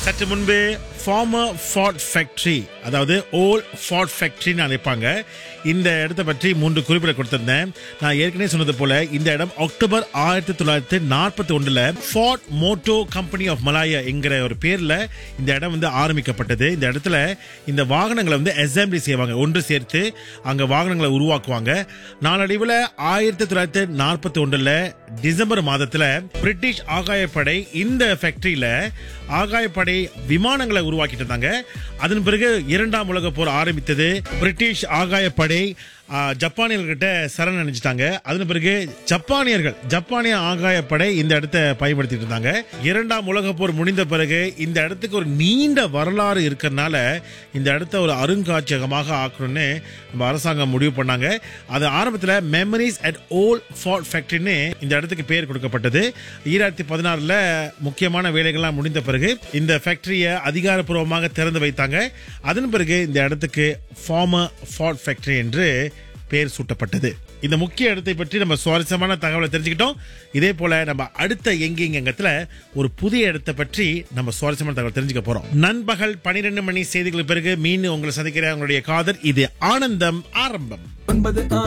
சற்று முன்பு farmer ஃபார்ட் factory அதாவது ஓல் ஃபார்ட் ஃபேக்டரின்னு அழைப்பாங்க இந்த இடத்த பற்றி மூன்று குறிப்பிட கொடுத்திருந்தேன் நான் ஏற்கனவே சொன்னது போல இந்த இடம் அக்டோபர் ஆயிரத்தி தொள்ளாயிரத்தி நாற்பத்தி ஒன்றுல Ford Motor company of Malaya என்கிற ஒரு பேர்ல இந்த இடம் வந்து ஆரம்பிக்கப்பட்டது இந்த இடத்துல இந்த வாகனங்களை வந்து அசம்பிளி செய்வாங்க ஒன்று சேர்த்து அங்க வாகனங்களை உருவாக்குவாங்க நாளடைவில் ஆயிரத்தி தொள்ளாயிரத்தி நாற்பத்தி ஒன்றுல டிசம்பர் மாதத்துல பிரிட்டிஷ் ஆகாயப்படை இந்த ஃபேக்டரியில ஆகாயப்படை விமானங்களை உருவாக்கிட்டு இருந்தாங்க அதன் பிறகு இரண்டாம் உலக போர் ஆரம்பித்தது பிரிட்டிஷ் ஆகாயப்படை ஆ, ஜப்பானியர்கிட்ட சரண் அடைஞ்சிட்டாங்க அதன் பிறகு ஜப்பானியர்கள் ஜப்பானிய ஆகாயப்படை இந்த இடத்த பயன்படுத்திட்டு இருந்தாங்க இரண்டாம் உலக போர் முடிந்த பிறகு இந்த இடத்துக்கு ஒரு நீண்ட வரலாறு இருக்கிறதுனால இந்த இடத்த ஒரு அருங்காட்சியகமாக ஆக்கணும்னு நம்ம அரசாங்கம் முடிவு பண்ணாங்க அது ஆரம்பத்தில் மெமரிஸ் அட் ஓல் ஃபார்ட் ஃபேக்டரின்னு இந்த இடத்துக்கு பேர் கொடுக்கப்பட்டது ஈராயிரத்தி பதினாறுல முக்கியமான வேலைகள்லாம் முடிந்த பிறகு இந்த ஃபேக்டரியை அதிகாரப்பூர்வமாக திறந்து வைத்தாங்க அதன் பிறகு இந்த இடத்துக்கு ஃபார்மர் ஃபார்ட் ஃபேக்டரி என்று பெயர் சூட்டப்பட்டது இந்த முக்கிய இடத்தை பற்றி நம்ம சுவாரஸ்யமான தகவலை தெரிஞ்சுக்கிட்டோம் இதே போல நம்ம அடுத்த எங்கெங்க எங்கத்துல ஒரு புதிய இடத்தை பற்றி நம்ம சுவாரஸ்யமான தகவல் தெரிஞ்சுக்க போறோம் நண்பகல் பனிரெண்டு மணி செய்திகளுக்கு பிறகு மீன் உங்களை சந்திக்கிற உங்களுடைய காதல் இது ஆனந்தம் ஆரம்பம் ஒன்பது